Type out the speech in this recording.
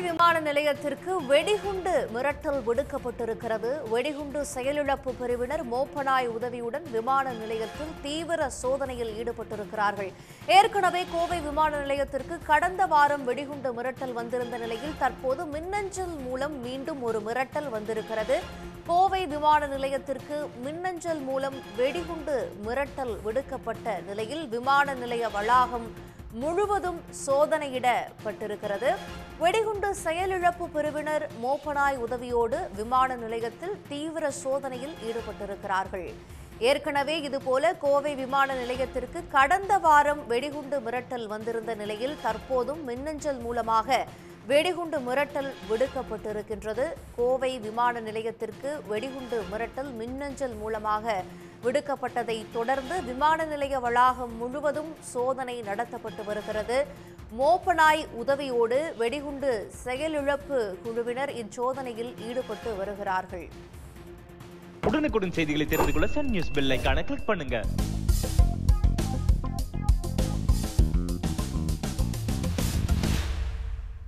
விமான நிலையத்திற்கு வெடிகுண்டு மிரட்டல் விடுக்கப்பட்டிருக்கிறது வெடிகுண்டு செயலிழப்பு பிரிவினர் மோப்பனாய் உதவியுடன் விமான நிலையத்தில் தீவிர சோதனையில் ஈடுபட்டிருக்கிறார்கள் ஏற்கனவே கோவை விமான நிலையத்திற்கு கடந்த வாரம் வெடிகுண்டு மிரட்டல் வந்திருந்த நிலையில் தற்போது மின்னஞ்சல் மூலம் மீண்டும் ஒரு மிரட்டல் வந்திருக்கிறது கோவை விமான நிலையத்திற்கு மின்னஞ்சல் மூலம் வெடிகுண்டு மிரட்டல் விடுக்கப்பட்ட நிலையில் விமான நிலைய வளாகம் முழுவதும் சோதனையிடப்பட்டிருக்கிறது வெடிகுண்டு செயலிழப்பு பிரிவினர் மோப்பனாய் உதவியோடு விமான நிலையத்தில் தீவிர சோதனையில் ஈடுபட்டிருக்கிறார்கள் ஏற்கனவே இதுபோல கோவை விமான நிலையத்திற்கு கடந்த வாரம் வெடிகுண்டு மிரட்டல் வந்திருந்த நிலையில் தற்போதும் மின்னஞ்சல் மூலமாக வெடிகுண்டு மிரட்டல் விடுக்கப்பட்டிருக்கின்றது கோவை விமான நிலையத்திற்கு வெடிகுண்டு மிரட்டல் மின்னஞ்சல் மூலமாக விடுக்கப்பட்டதை தொடர்ந்து விமான நிலைய வளாகம் முழுவதும் சோதனை நடத்தப்பட்டு வருகிறது மோப்பனாய் உதவியோடு வெடிகுண்டு செயலிழப்பு குழுவினர் இச்சோதனையில் ஈடுபட்டு வருகிறார்கள் உடனுக்குடன் செய்திகளை தெரிந்து கொள்ள சன் நியூஸ் பெல் ஐகானை கிளிக் பண்ணுங்க